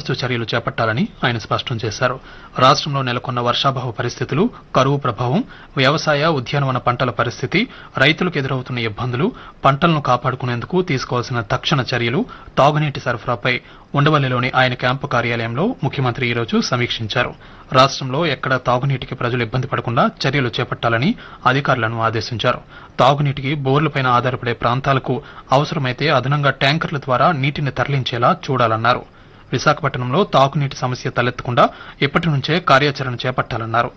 ముందస్తు చర్యలు చేపట్టాలని ఆయన స్పష్టం చేశారు రాష్ట్రంలో నెలకొన్న వర్షాభావ పరిస్థితులు కరువు ప్రభావం వ్యవసాయ ఉద్యానవన పంటల పరిస్థితి రైతులకు ఎదురవుతున్న ఇబ్బందులు పంటలను కాపాడుకునేందుకు తీసుకోవాల్సిన తక్షణ చర్యలు తాగునీటి సరఫరాపై ఉండవల్లిలోని ఆయన క్యాంపు కార్యాలయంలో ముఖ్యమంత్రి ఈ రోజు సమీక్షించారు రాష్ట్రంలో ఎక్కడ తాగునీటికి ప్రజలు ఇబ్బంది పడకుండా చర్యలు చేపట్టాలని అధికారులను ఆదేశించారు తాగునీటికి బోర్లపైన ఆధారపడే ప్రాంతాలకు అవసరమైతే అదనంగా ట్యాంకర్ల ద్వారా నీటిని తరలించేలా చూడాలన్నారు విశాఖపట్నంలో తాగునీటి సమస్య తలెత్తకుండా ఇప్పటి నుంచే కార్యాచరణ చేపట్టాలన్నారు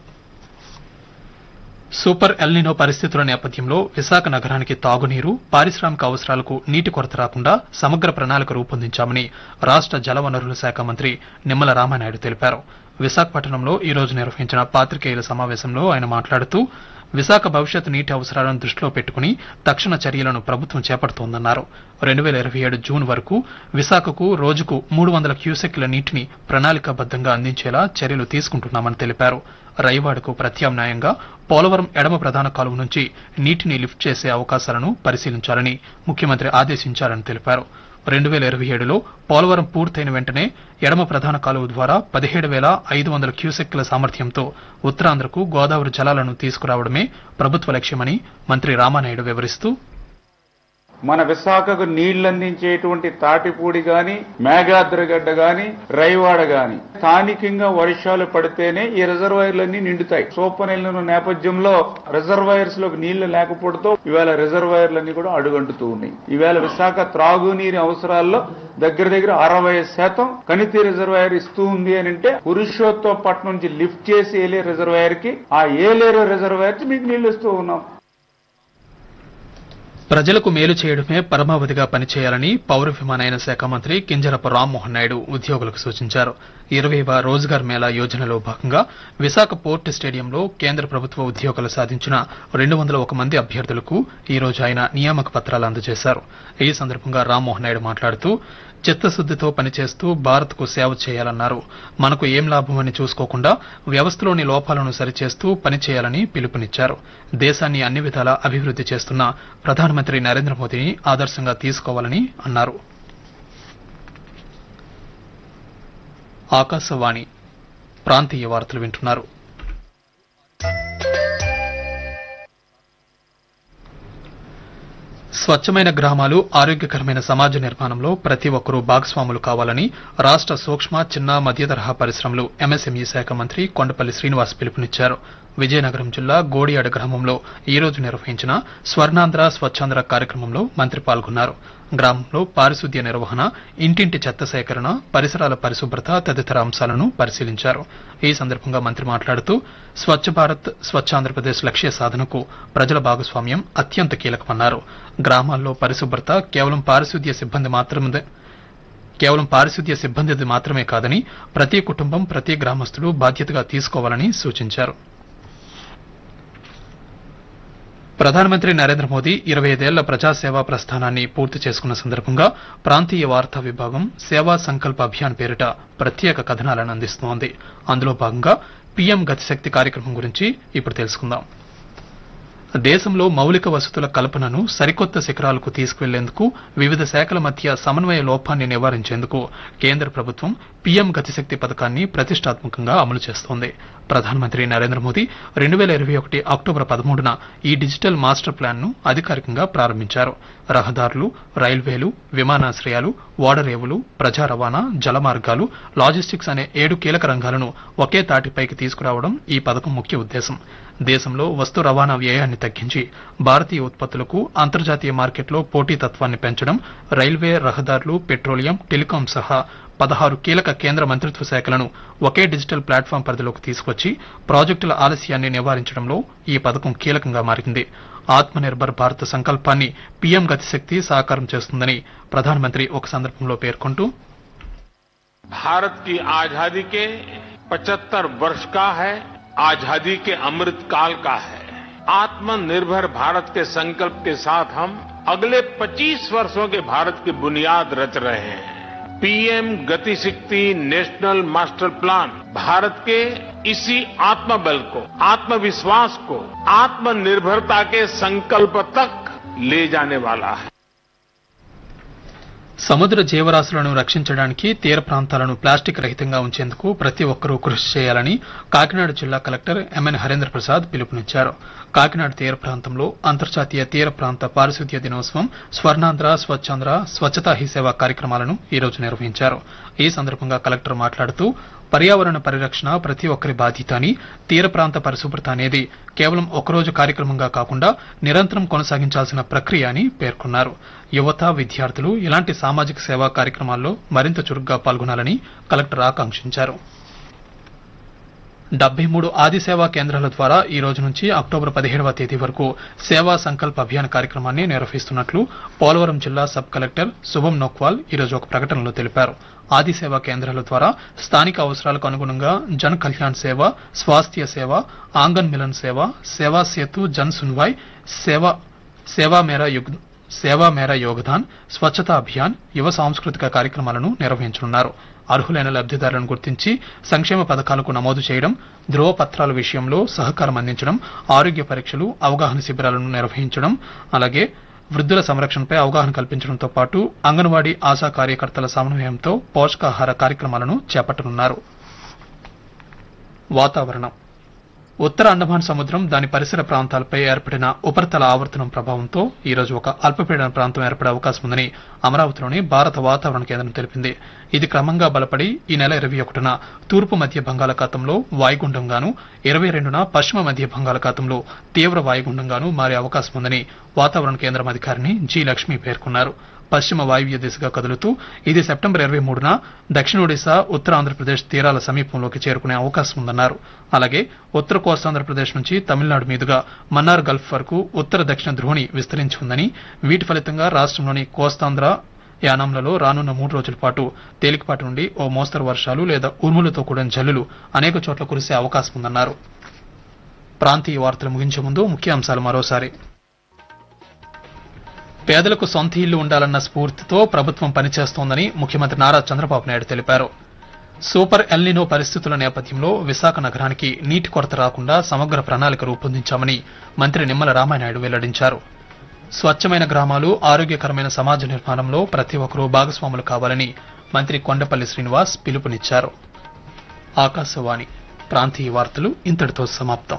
సూపర్ ఎల్నినో పరిస్థితుల నేపథ్యంలో విశాఖ నగరానికి తాగునీరు పారిశ్రామిక అవసరాలకు నీటి కొరత రాకుండా సమగ్ర ప్రణాళిక రూపొందించామని రాష్ట జలవనరుల శాఖ మంత్రి నిమ్మల రామానాయుడు తెలిపారు విశాఖపట్నంలో ఈ రోజు నిర్వహించిన పాత్రికేయుల సమావేశంలో ఆయన మాట్లాడుతూ విశాఖ భవిష్యత్ నీటి అవసరాలను దృష్టిలో పెట్టుకుని తక్షణ చర్యలను ప్రభుత్వం చేపడుతోందన్నారు రెండు వేల ఇరవై ఏడు జూన్ వరకు విశాఖకు రోజుకు మూడు వందల క్యూసెక్ల నీటిని ప్రణాళికాబద్దంగా అందించేలా చర్యలు తీసుకుంటున్నామని తెలిపారు రైవాడకు ప్రత్యామ్నాయంగా పోలవరం ఎడమ ప్రధాన కాలువ నుంచి నీటిని లిఫ్ట్ చేసే అవకాశాలను పరిశీలించాలని ముఖ్యమంత్రి ఆదేశించారని తెలిపారు రెండు వేల ఇరవై ఏడులో పోలవరం పూర్తయిన వెంటనే ఎడమ ప్రధాన కాలువ ద్వారా పదిహేడు వేల ఐదు వందల క్యూసెక్ల సామర్థ్యంతో ఉత్తరాంధ్రకు గోదావరి జలాలను తీసుకురావడమే ప్రభుత్వ లక్ష్యమని మంత్రి రామానాయుడు వివరిస్తూ మన విశాఖకు నీళ్లు అందించేటువంటి తాటిపూడి గాని మేఘాద్రగడ్డ గాని రైవాడ గాని స్థానికంగా వర్షాలు పడితేనే ఈ రిజర్వాయర్లన్నీ నిండుతాయి సోపనెల్లిన నేపథ్యంలో రిజర్వాయర్స్ లోకి నీళ్లు లేకపోవడంతో ఇవాళ రిజర్వాయర్లన్నీ కూడా అడుగంటుతూ ఉన్నాయి ఈవేళ విశాఖ త్రాగునీరు అవసరాల్లో దగ్గర దగ్గర అరవై శాతం కనితి రిజర్వాయర్ ఇస్తూ ఉంది అని అంటే పురుషోత్తపట్నం నుంచి లిఫ్ట్ చేసి ఏలే రిజర్వాయర్ కి ఆ ఏలేరు రిజర్వాయర్ కి మీకు నీళ్లు ఇస్తూ ఉన్నాం ప్రజలకు మేలు చేయడమే పరమావధిగా పనిచేయాలని పౌర విమానయాన శాఖ మంత్రి కింజరపు రామ్మోహన్ నాయుడు ఉద్యోగులకు సూచించారు ఇరవైవ రోజ్గార్ మేళా యోజనలో భాగంగా విశాఖ పోర్ట్ స్టేడియంలో కేంద్ర ప్రభుత్వ ఉద్యోగులు సాధించిన రెండు వందల ఒక మంది అభ్యర్థులకు ఈ రోజు ఆయన నియామక పత్రాలు అందజేశారు ఈ సందర్భంగా రామ్మోహన్ నాయుడు మాట్లాడుతూ చిత్తశుద్దితో పనిచేస్తూ భారత్కు సేవ చేయాలన్నారు మనకు ఏం లాభమని చూసుకోకుండా వ్యవస్థలోని లోపాలను సరిచేస్తూ పనిచేయాలని పిలుపునిచ్చారు దేశాన్ని అన్ని విధాలా అభివృద్ది చేస్తున్న ప్రధానమంత్రి నరేంద్ర మోదీని ఆదర్శంగా తీసుకోవాలని అన్నారు ఆకాశవాణి ప్రాంతీయ వార్తలు వింటున్నారు స్వచ్ఛమైన గ్రామాలు ఆరోగ్యకరమైన సమాజ నిర్మాణంలో ప్రతి ఒక్కరూ భాగస్వాములు కావాలని రాష్ట సూక్ష్మ చిన్న మధ్య తరహా పరిశ్రమలు ఎంఎస్ఎంఈ శాఖ మంత్రి కొండపల్లి శ్రీనివాస్ పిలుపునిచ్చారు విజయనగరం జిల్లా గోడియాడ గ్రామంలో ఈ రోజు నిర్వహించిన స్వర్ణాంధ్ర స్వచ్ఛాంధ్ర కార్యక్రమంలో మంత్రి పాల్గొన్నారు గ్రామంలో పారిశుద్ధ్య నిర్వహణ ఇంటింటి చెత్త సేకరణ పరిసరాల పరిశుభ్రత తదితర అంశాలను పరిశీలించారు ఈ సందర్భంగా మంత్రి మాట్లాడుతూ స్వచ్ఛ భారత్ స్వచ్ఛాంధ్రప్రదేశ్ లక్ష్య సాధనకు ప్రజల భాగస్వామ్యం అత్యంత కీలకమన్నారు గ్రామాల్లో పరిశుభ్రత కేవలం పారిశుద్ధ్య సిబ్బంది మాత్రమే కేవలం పారిశుద్ధ్య సిబ్బందిది మాత్రమే కాదని ప్రతి కుటుంబం ప్రతి గ్రామస్తులు బాధ్యతగా తీసుకోవాలని సూచించారు ప్రధానమంత్రి నరేంద్ర మోదీ ఇరవై ఐదేళ్ల ప్రజాసేవా ప్రస్థానాన్ని పూర్తి చేసుకున్న సందర్భంగా ప్రాంతీయ వార్తా విభాగం సేవా సంకల్ప అభియాన్ పేరిట ప్రత్యేక కథనాలను అందిస్తోంది అందులో భాగంగా పీఎం గతిశక్తి కార్యక్రమం గురించి ఇప్పుడు తెలుసుకుందాం దేశంలో మౌలిక వసతుల కల్పనను సరికొత్త శిఖరాలకు తీసుకువెళ్లేందుకు వివిధ శాఖల మధ్య సమన్వయ లోపాన్ని నివారించేందుకు కేంద్ర ప్రభుత్వం పీఎం గతిశక్తి పథకాన్ని ప్రతిష్టాత్మకంగా అమలు చేస్తోంది ప్రధానమంత్రి నరేంద్ర మోదీ రెండు వేల ఇరవై ఒకటి అక్టోబర్ పదమూడున ఈ డిజిటల్ మాస్టర్ ప్లాన్ ను అధికారికంగా ప్రారంభించారు రహదారులు రైల్వేలు విమానాశ్రయాలు ఓడరేవులు ప్రజా రవాణా జలమార్గాలు లాజిస్టిక్స్ అనే ఏడు కీలక రంగాలను ఒకే తాటిపైకి తీసుకురావడం ఈ పథకం ముఖ్య ఉద్దేశం దేశంలో వస్తు రవాణా వ్యయాన్ని తగ్గించి భారతీయ ఉత్పత్తులకు అంతర్జాతీయ మార్కెట్లో పోటీతత్వాన్ని పెంచడం రైల్వే రహదారులు పెట్రోలియం టెలికాం సహా పదహారు కీలక కేంద్ర మంత్రిత్వ శాఖలను ఒకే డిజిటల్ ప్లాట్ఫామ్ పరిధిలోకి తీసుకొచ్చి ప్రాజెక్టుల ఆలస్యాన్ని నివారించడంలో ఈ పథకం కీలకంగా మారింది ఆత్మ నిర్భర్ భారత్ సంకల్పాన్ని పీఎం గతిశక్తి సాకారం చేస్తుందని ప్రధానమంత్రి ఒక సందర్భంలో పేర్కొంటూ भारत की आजादी के 75 वर्ष का है आजादी के अमृत काल का है आत्मनिर्भर भारत के संकल्प के साथ हम अगले 25 वर्षों के भारत की बुनियाद रच रहे हैं पीएम गति शक्ति नेशनल मास्टर प्लान भारत के इसी आत्मबल को आत्मविश्वास को आत्मनिर्भरता के संकल्प तक ले जाने वाला है సముద్ర జీవరాశులను రక్షించడానికి తీర ప్రాంతాలను ప్లాస్టిక్ రహితంగా ఉంచేందుకు ప్రతి ఒక్కరూ కృషి చేయాలని కాకినాడ జిల్లా కలెక్టర్ ఎంఎన్ హరేంద్ర ప్రసాద్ పిలుపునిచ్చారు కాకినాడ తీర ప్రాంతంలో అంతర్జాతీయ తీర ప్రాంత పారిశుద్ధ్య దినోత్సవం స్వర్ణాంధ్ర స్వచ్ఛాంధ్ర స్వచ్ఛతా హీ సేవ కార్యక్రమాలను ఈ రోజు నిర్వహించారు ఈ సందర్భంగా కలెక్టర్ మాట్లాడుతూ పర్యావరణ పరిరక్షణ ప్రతి ఒక్కరి బాధ్యత అని తీర ప్రాంత పరిశుభ్రత అనేది కేవలం ఒకరోజు కార్యక్రమంగా కాకుండా నిరంతరం కొనసాగించాల్సిన ప్రక్రియ అని పేర్కొన్నారు యువత విద్యార్థులు ఇలాంటి సామాజిక సేవా కార్యక్రమాల్లో మరింత చురుగ్గా పాల్గొనాలని కలెక్టర్ ఆకాంక్షించారు డెబ్బై మూడు ఆది సేవా కేంద్రాల ద్వారా ఈ రోజు నుంచి అక్టోబర్ పదిహేడవ తేదీ వరకు సేవా సంకల్ప అభియాన్ కార్యక్రమాన్ని నిర్వహిస్తున్నట్లు పోలవరం జిల్లా సబ్ కలెక్టర్ శుభం నోక్వాల్ ఈ రోజు ఒక ప్రకటనలో తెలిపారు ఆది సేవా కేంద్రాల ద్వారా స్థానిక అవసరాలకు అనుగుణంగా జన్ కళ్యాణ్ సేవ స్వాస్థ్య సేవ ఆంగన్ మిలన్ సేవ సేవా సేతు జన్ సున్వాయ్ సేవ సేవా మేరా యుగ్ సేవా మేరా యోగదాన్ స్వచ్ఛతా అభియాన్ యువ సాంస్కృతిక కార్యక్రమాలను నిర్వహించనున్నారు అర్హులైన లబ్ధిదారులను గుర్తించి సంక్షేమ పథకాలకు నమోదు చేయడం ధ్రువపత్రాల విషయంలో సహకారం అందించడం ఆరోగ్య పరీక్షలు అవగాహన శిబిరాలను నిర్వహించడం అలాగే వృద్ధుల సంరక్షణపై అవగాహన కల్పించడంతో పాటు అంగన్వాడీ ఆశా కార్యకర్తల సమన్వయంతో పోషకాహార కార్యక్రమాలను చేపట్టనున్నారు వాతావరణం ఉత్తర అండమాన్ సముద్రం దాని పరిసర ప్రాంతాలపై ఏర్పడిన ఉపరితల ఆవర్తనం ప్రభావంతో ఈ రోజు ఒక అల్పపీడన ప్రాంతం ఏర్పడే అవకాశం ఉందని అమరావతిలోని భారత వాతావరణ కేంద్రం తెలిపింది ఇది క్రమంగా బలపడి ఈ నెల ఇరవై ఒకటిన తూర్పు మధ్య బంగాళాఖాతంలో వాయుగుండంగాను ఇరవై రెండున పశ్చిమ మధ్య బంగాళాఖాతంలో తీవ్ర వాయుగుండంగాను మారే అవకాశం ఉందని వాతావరణ కేంద్రం అధికారిని జి లక్ష్మి పేర్కొన్నారు పశ్చిమ వాయువ్య దిశగా కదులుతూ ఇది సెప్టెంబర్ ఇరవై మూడున దక్షిణ ఒడిశా ఉత్తర ఆంధ్రప్రదేశ్ తీరాల సమీపంలోకి చేరుకునే అవకాశం ఉందన్నారు అలాగే ఉత్తర కోస్తాంధ్రప్రదేశ్ నుంచి తమిళనాడు మీదుగా మన్నార్ గల్ఫ్ వరకు ఉత్తర దక్షిణ ధ్రువణి విస్తరించి ఉందని వీటి ఫలితంగా రాష్ట్రంలోని కోస్తాంధ్ర యానాంలలో రానున్న మూడు రోజుల పాటు తేలికపాటి నుండి ఓ మోస్తరు వర్షాలు లేదా ఉరుములతో కూడిన జల్లులు అనేక చోట్ల కురిసే అవకాశం ఉందన్నారు ప్రాంతీయ వార్తలు ముగించే ముందు ముఖ్యాంశాలు మరోసారి పేదలకు సొంత ఇల్లు ఉండాలన్న స్ఫూర్తితో ప్రభుత్వం పనిచేస్తోందని ముఖ్యమంత్రి నారా చంద్రబాబు నాయుడు తెలిపారు సూపర్ ఎల్నినో పరిస్థితుల నేపథ్యంలో విశాఖ నగరానికి నీటి కొరత రాకుండా సమగ్ర ప్రణాళిక రూపొందించామని మంత్రి నిమ్మల రామానాయుడు వెల్లడించారు స్వచ్ఛమైన గ్రామాలు ఆరోగ్యకరమైన సమాజ నిర్మాణంలో ప్రతి ఒక్కరూ భాగస్వాములు కావాలని మంత్రి కొండపల్లి శ్రీనివాస్ పిలుపునిచ్చారు ఆకాశవాణి ప్రాంతీయ వార్తలు ఇంతటితో సమాప్తం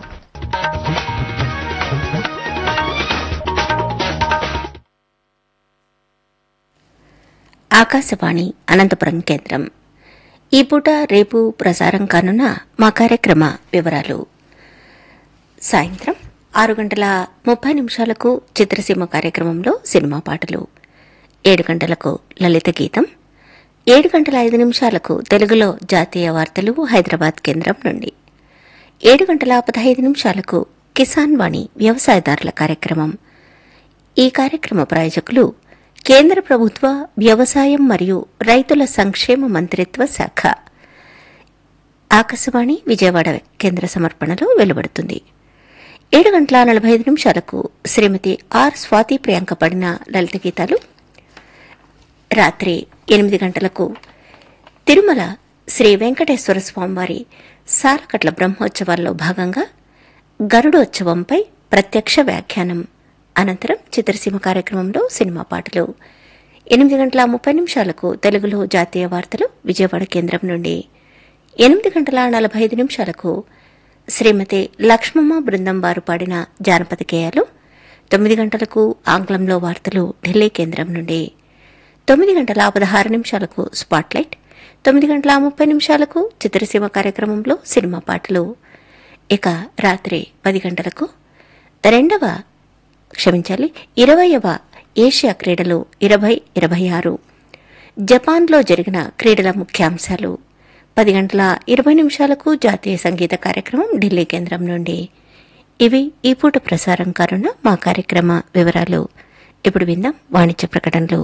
ఆకాశవాణి అనంతపురం కేంద్రం ఈ పూట రేపు ప్రసారం కానున్న మా కార్యక్రమ వివరాలు సాయంత్రం ఆరు గంటల ముప్పై నిమిషాలకు చిత్రసీమ కార్యక్రమంలో సినిమా పాటలు ఏడు గంటలకు లలిత గీతం ఏడు గంటల ఐదు నిమిషాలకు తెలుగులో జాతీయ వార్తలు హైదరాబాద్ కేంద్రం నుండి ఏడు గంటల పదహైదు నిమిషాలకు కిసాన్ వాణి వ్యవసాయదారుల కార్యక్రమం ఈ కార్యక్రమ ప్రాయోజకులు కేంద్ర ప్రభుత్వ వ్యవసాయం మరియు రైతుల సంక్షేమ మంత్రిత్వ శాఖ ఆకాశవాణి విజయవాడ కేంద్ర సమర్పణలో వెలువడుతుంది ఏడు గంటల నలభై ఐదు నిమిషాలకు శ్రీమతి ఆర్ స్వాతి ప్రియాంక పడిన లలిత గీతాలు రాత్రి ఎనిమిది గంటలకు తిరుమల శ్రీ వెంకటేశ్వర స్వామివారి సారకట్ల బ్రహ్మోత్సవాల్లో భాగంగా గరుడోత్సవంపై ప్రత్యక్ష వ్యాఖ్యానం అనంతరం చిత్రసీమ కార్యక్రమంలో సినిమా పాటలు ఎనిమిది గంటల ముప్పై నిమిషాలకు తెలుగులో జాతీయ వార్తలు విజయవాడ కేంద్రం నుండి ఎనిమిది గంటల నలభై ఐదు నిమిషాలకు శ్రీమతి లక్ష్మమ్మ బృందం వారు పాడిన జానపద గేయాలు తొమ్మిది గంటలకు ఆంగ్లంలో వార్తలు ఢిల్లీ కేంద్రం నుండి తొమ్మిది గంటల పదహారు నిమిషాలకు స్పాట్లైట్ తొమ్మిది గంటల ముప్పై నిమిషాలకు చిత్రసీమ కార్యక్రమంలో సినిమా పాటలు ఇక రాత్రి పది గంటలకు రెండవ క్షమించాలి ఇరవయవ ఏషియా క్రీడలు ఇరవై ఇరవై ఆరు జపాన్లో జరిగిన క్రీడల ముఖ్యాంశాలు పది గంటల ఇరవై నిమిషాలకు జాతీయ సంగీత కార్యక్రమం ఢిల్లీ కేంద్రం నుండి ఇవి ఈ పూట ప్రసారం కానున్న మా కార్యక్రమ వివరాలు ఇప్పుడు విందాం వాణిజ్య ప్రకటనలు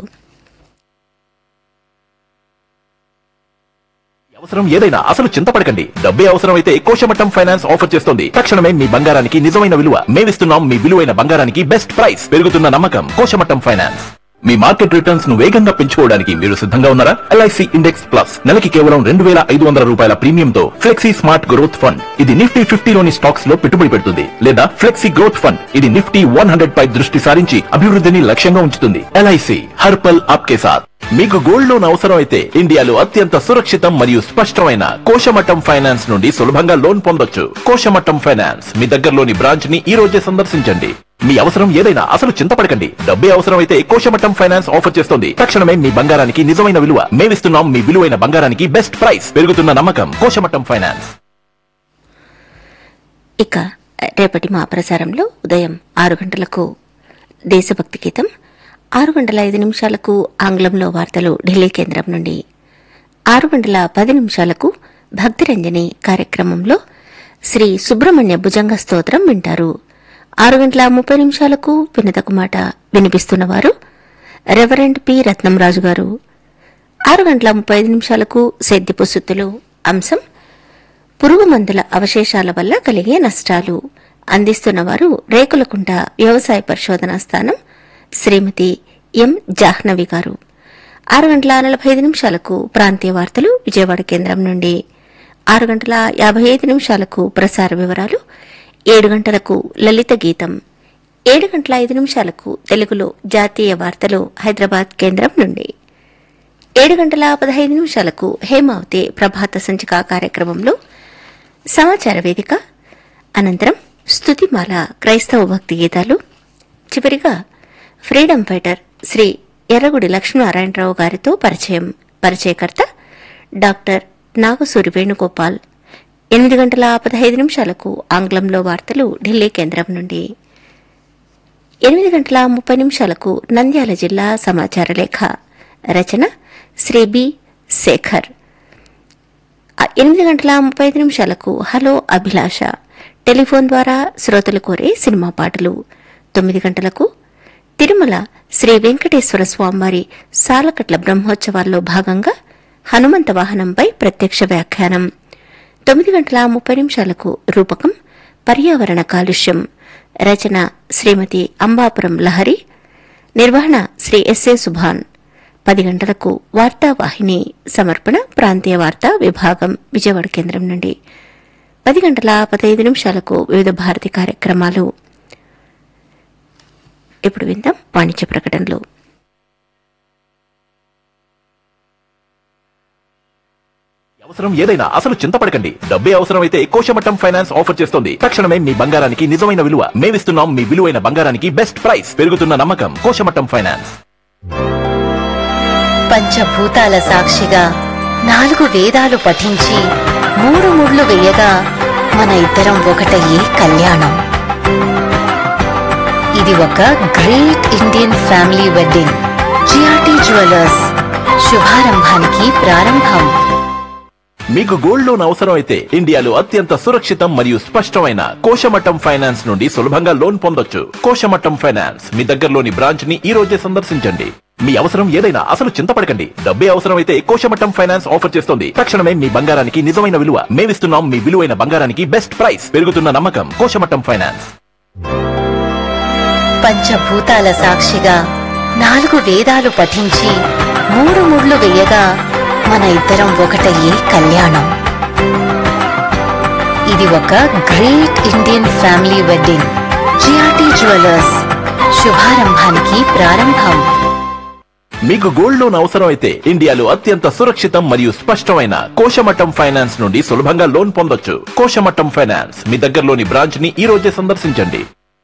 అవసరం ఏదైనా అసలు చింతపడకండి డబ్బే అవసరమైతే కోశమట్టం ఫైనాన్స్ ఆఫర్ చేస్తోంది తక్షణమే మీ బంగారానికి నిజమైన విలువ మేమిస్తున్నాం మీ విలువైన బంగారానికి బెస్ట్ ప్రైస్ పెరుగుతున్న నమ్మకం కోశమట్టం ఫైనాన్స్ మీ మార్కెట్ రిటర్న్స్ ను వేగంగా పెంచుకోవడానికి మీరు సిద్ధంగా ఉన్నారా ఎల్ఐసి ఇండెక్స్ ప్లస్ నెలకి కేవలం రెండు వేల ఐదు వందల రూపాయల ప్రీమియంతో ఫ్లెక్సీ స్మార్ట్ గ్రోత్ ఫండ్ ఇది నిఫ్టీ ఫిఫ్టీలోని స్టాక్స్ లో పెట్టుబడి పెడుతుంది లేదా ఫ్లెక్సీ గ్రోత్ ఫండ్ ఇది నిఫ్టీ వన్ హండ్రెడ్ పై దృష్టి సారించి అభివృద్ధిని లక్ష్యంగా ఉంచుతుంది ఎల్ఐసి హర్పల్ ఆప్కే సాథ్ మీకు గోల్డ్ లోన్ అవసరం అయితే ఇండియాలో అత్యంత సురక్షితం మరియు స్పష్టమైన కోశమట్టం ఫైనాన్స్ నుండి సులభంగా లోన్ పొందొచ్చు కోశమట్టం ఫైనాన్స్ మీ దగ్గరలోని బ్రాంచ్ ని ఈ రోజే సందర్శించండి మీ అవసరం ఏదైనా అసలు చింతపడకండి డబ్బే అవసరం అయితే కోశమట్టం ఫైనాన్స్ ఆఫర్ చేస్తుంది తక్షణమే మీ బంగారానికి నిజమైన విలువ మేమిస్తున్నాం మీ విలువైన బంగారానికి బెస్ట్ ప్రైస్ పెరుగుతున్న నమ్మకం కోశమట్టం ఫైనాన్స్ ఇక రేపటి మా ప్రసారంలో ఉదయం ఆరు గంటలకు దేశభక్తి గీతం ఆరు గంటల ఐదు నిమిషాలకు ఆంగ్లంలో వార్తలు ఢిల్లీ కేంద్రం నుండి ఆరు గంటల పది నిమిషాలకు భక్తిరంజని కార్యక్రమంలో శ్రీ సుబ్రహ్మణ్య భుజంగ స్తోత్రం వింటారు ఆరు గంటల ముప్పై నిమిషాలకు వినతకు మాట వినిపిస్తున్నవారు రెవరెండ్ పి రత్నంరాజు గారు ఆరు గంటల ముప్పై ఐదు నిమిషాలకు సేద్యపు సుత్తులు అంశం పురుగు మందుల అవశేషాల వల్ల కలిగే నష్టాలు అందిస్తున్నవారు రేకులకుంట వ్యవసాయ పరిశోధనా స్థానం శ్రీమతి ఎం జాహ్నవి గారు ఆరు గంటల నలభై ఐదు నిమిషాలకు ప్రాంతీయ వార్తలు విజయవాడ కేంద్రం నుండి ఆరు గంటల యాభై ఐదు నిమిషాలకు ప్రసార వివరాలు ఏడు గంటలకు లలిత గీతం ఏడు గంటల ఐదు నిమిషాలకు తెలుగులో జాతీయ వార్తలు హైదరాబాద్ కేంద్రం నుండి ఏడు గంటల పదహైదు నిమిషాలకు హేమావతి ప్రభాత సంచిక కార్యక్రమంలో సమాచార వేదిక అనంతరం స్తుతిమాల క్రైస్తవ భక్తి గీతాలు చివరిగా ఫ్రీడమ్ ఫైటర్ శ్రీ ఎర్రగుడి లక్ష్మీనారాయణరావు గారితో పరిచయం పరిచయకర్త డాక్టర్ నాగసూరి వేణుగోపాల్ ఎనిమిది గంటల పదహైదు నిమిషాలకు ఆంగ్లంలో వార్తలు ఢిల్లీ కేంద్రం నుండి ఎనిమిది గంటల ముప్పై నిమిషాలకు నంద్యాల జిల్లా సమాచార లేఖ రచన శ్రీ బి శేఖర్ ఆ ఎనిమిది గంటల ముప్పై ఐదు నిమిషాలకు హలో అభిలాష టెలిఫోన్ ద్వారా శ్రోతలు కోరే సినిమా పాటలు తొమ్మిది గంటలకు తిరుమల శ్రీ వెంకటేశ్వర స్వామివారి సాలకట్ల బ్రహ్మోత్సవాల్లో భాగంగా హనుమంత వాహనంపై ప్రత్యక్ష వ్యాఖ్యానం తొమ్మిది గంటల ముప్పై నిమిషాలకు రూపకం పర్యావరణ కాలుష్యం రచన శ్రీమతి అంబాపురం లహరి నిర్వహణ శ్రీ ఎస్ఏ సుభాన్ పది గంటలకు వార్తావాహిని సమర్పణ ప్రాంతీయ వార్తా విభాగం విజయవాడ కేంద్రం నుండి పది గంటల పదహైదు నిమిషాలకు వివిధ భారతి కార్యక్రమాలు ఇప్పుడు విందాం వాణిజ్య ప్రకటనలు అవసరం ఏదైనా అసలు చింతపడకండి డబ్బే అవసరం అయితే కోశమట్టం ఫైనాన్స్ ఆఫర్ చేస్తుంది తక్షణమే మీ బంగారానికి నిజమైన విలువ మేమిస్తున్నాం మీ విలువైన బంగారానికి బెస్ట్ ప్రైస్ పెరుగుతున్న నమ్మకం కోశమట్టం ఫైనాన్స్ పంచభూతాల సాక్షిగా నాలుగు వేదాలు పఠించి మూడు ముళ్ళు వేయగా మన ఇద్దరం ఒకటయ్యే కళ్యాణం ఇది ఒక great Indian family wedding GRT jewellers శుభారంభానికి ప్రారంభం మీకు గోల్డ్ లోన్ అవసరం అయితే ఇండియాలో అత్యంత సురక్షితం మరియు స్పష్టమైన కోశమట్టం ఫైనాన్స్ నుండి సులభంగా లోన్ పొందొచ్చు కోశమట్టం ఫైనాన్స్ మీ దగ్గరలోని బ్రాంచ్ ని ఈ రోజే సందర్శించండి మీ అవసరం ఏదైనా అసలు చింతపడకండి డబ్బే అవసరం అయితే కోశమట్టం ఫైనాన్స్ ఆఫర్ చేస్తుంది తక్షణమే మీ బంగారానికి నిజమైన విలువ మేమిస్తున్నాం మీ విలువైన బంగారానికి బెస్ట్ ప్రైస్ పెరుగుతున్న నమ్మకం కోశమట్టం ఫైనాన్స్ పంచభూతాల సాక్షిగా నాలుగు వేదాలు పఠించి మూడు ముళ్ళు వేయగా మన ఇద్దరం ఒకటయ్యే కళ్యాణం ఇది ఒక great Indian family wedding GRT jewellers శుభారంభానికి ప్రారంభం మీకు గోల్డ్ లోన్ అవసరం అయితే ఇండియాలో అత్యంత సురక్షితం మరియు స్పష్టమైన కోశమట్టం ఫైనాన్స్ నుండి సులభంగా లోన్ పొందొచ్చు కోశమట్టం ఫైనాన్స్ మీ దగ్గరలోని బ్రాంచ్ ని ఈ రోజే సందర్శించండి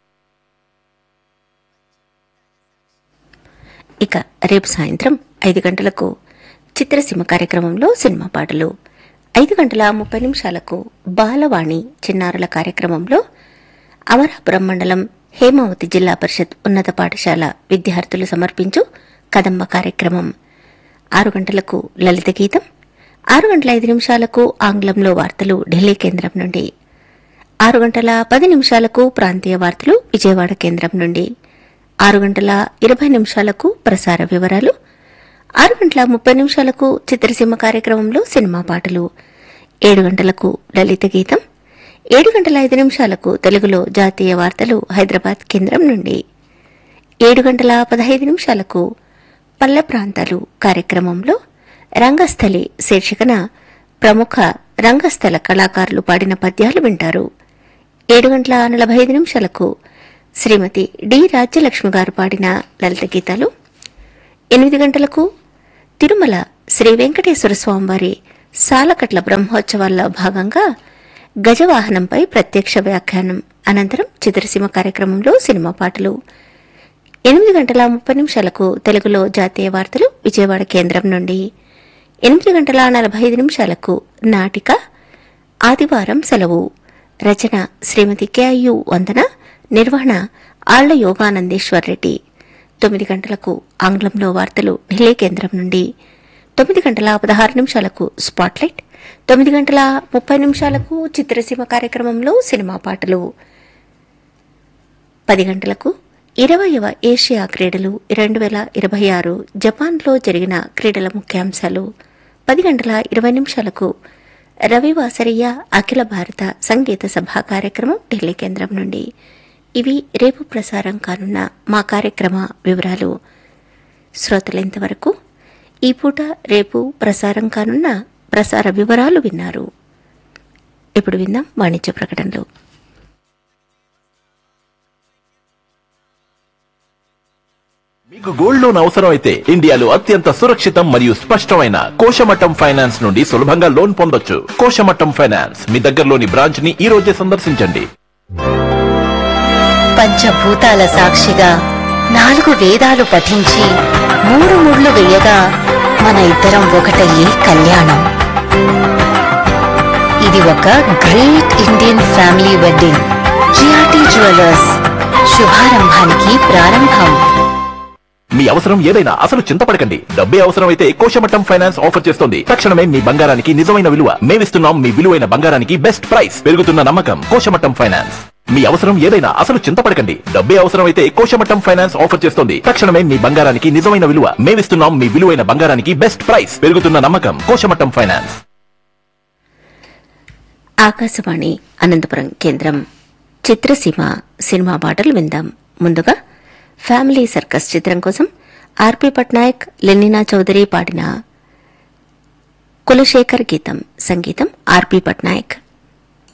ఇక రేపు సాయంత్రం ఐదు గంటలకు చిత్రసీమ కార్యక్రమంలో సినిమా పాటలు ఐదు గంటల ముప్పై నిమిషాలకు బాలవాణి చిన్నారుల కార్యక్రమంలో అమరాపురం మండలం హేమావతి జిల్లా పరిషత్ ఉన్నత పాఠశాల విద్యార్థులు సమర్పించు కదంబ కార్యక్రమం ఆరు గంటలకు లలిత గీతం ఆరు గంటల ఐదు నిమిషాలకు ఆంగ్లంలో వార్తలు ఢిల్లీ కేంద్రం నుండి ఆరు గంటల పది నిమిషాలకు ప్రాంతీయ వార్తలు విజయవాడ కేంద్రం నుండి ఆరు గంటల ఇరవై నిమిషాలకు ప్రసార వివరాలు ఆరు గంటల ముప్పై నిమిషాలకు చిత్రసీమ కార్యక్రమంలో సినిమా పాటలు ఏడు గంటలకు లలిత గీతం ఏడు గంటల ఐదు నిమిషాలకు తెలుగులో జాతీయ వార్తలు హైదరాబాద్ కేంద్రం నుండి ఏడు గంటల పదహైదు నిమిషాలకు పల్లె ప్రాంతాలు కార్యక్రమంలో రంగస్థలి శీర్షికన ప్రముఖ రంగస్థల కళాకారులు పాడిన పద్యాలు వింటారు ఏడు గంటల నలభై ఐదు నిమిషాలకు శ్రీమతి డి రాజ్యలక్ష్మి గారు పాడిన లలిత గీతాలు ఎనిమిది గంటలకు తిరుమల శ్రీ వెంకటేశ్వర స్వామివారి సాలకట్ల బ్రహ్మోత్సవాల్లో భాగంగా గజవాహనంపై ప్రత్యక్ష వ్యాఖ్యానం అనంతరం చిత్రసీమ కార్యక్రమంలో సినిమా పాటలు ఎనిమిది గంటల ముప్పై నిమిషాలకు తెలుగులో జాతీయ వార్తలు విజయవాడ కేంద్రం నుండి ఎనిమిది గంటల నలభై ఐదు నిమిషాలకు నాటిక ఆదివారం సెలవు రచన శ్రీమతి కెయు వందన నిర్వహణ ఆళ్ల యోగానందేశ్వర్ రెడ్డి తొమ్మిది గంటలకు ఆంగ్లంలో వార్తలు ఢిల్లీ కేంద్రం నుండి తొమ్మిది గంటల పదహారు నిమిషాలకు స్పాట్లైట్ తొమ్మిది గంటల ముప్పై నిమిషాలకు చిత్రసీమ కార్యక్రమంలో సినిమా పాటలు పది గంటలకు ఇరవయవ ఏషియా క్రీడలు రెండు వేల ఇరవై ఆరు జపాన్లో జరిగిన క్రీడల ముఖ్యాంశాలు పది గంటల ఇరవై నిమిషాలకు రవివాసరయ్య అఖిల భారత సంగీత సభ కార్యక్రమం ఢిల్లీ కేంద్రం నుండి ఇవి రేపు ప్రసారం కానున్న మా కార్యక్రమ వివరాలు శ్రోతలింతవరకు ఈ పూట రేపు ప్రసారం కానున్న ప్రసార వివరాలు విన్నారు ఇప్పుడు విందాం వాణిజ్య ప్రకటనలు మీకు గోల్డ్ లోన్ అవసరం అయితే ఇండియాలో అత్యంత సురక్షితం మరియు స్పష్టమైన కోశమట్టం ఫైనాన్స్ నుండి సులభంగా లోన్ పొందొచ్చు కోశమట్టం ఫైనాన్స్ మీ దగ్గరలోని బ్రాంచ్ ని ఈ రోజే సందర్శించండి పంచభూతాల సాక్షిగా నాలుగు వేదాలు పఠించి మూడు ముళ్ళు వేయగా మన ఇద్దరం ఒకటయ్యే కళ్యాణం ఇది ఒక great Indian family wedding GRT jewellers శుభారంభానికి ప్రారంభం మీ అవసరం ఏదైనా అసలు చింతపడకండి డబ్బే అవసరం అయితే కోశమట్టం ఫైనాన్స్ ఆఫర్ చేస్తుంది తక్షణమే మీ బంగారానికి నిజమైన విలువ మేమిస్తున్నాం మీ విలువైన బంగారానికి బెస్ట్ ప్రైస్ పెరుగుతున్న నమ్మకం కోశమట్టం ఫైనాన్స్ మీ అవసరం ఏదైనా అసలు చింతపడకండి డబ్బే అవసరం అయితే కోశమట్టం ఫైనాన్స్ ఆఫర్ చేస్తుంది తక్షణమే మీ బంగారానికి నిజమైన విలువ మేమిస్తున్నాం మీ విలువైన బంగారానికి బెస్ట్ ప్రైస్ పెరుగుతున్న నమ్మకం కోశమట్టం ఫైనాన్స్ ఆకాశవాణి అనంతపురం కేంద్రం చిత్రసీమ సినిమా పాటలు విందాం ముందుగా ఫ్యామిలీ సర్కస్ చిత్రం కోసం ఆర్పి పట్నాయక్ లెనినా చౌదరి పాడిన కులశేఖర్ గీతం సంగీతం ఆర్పి పట్నాయక్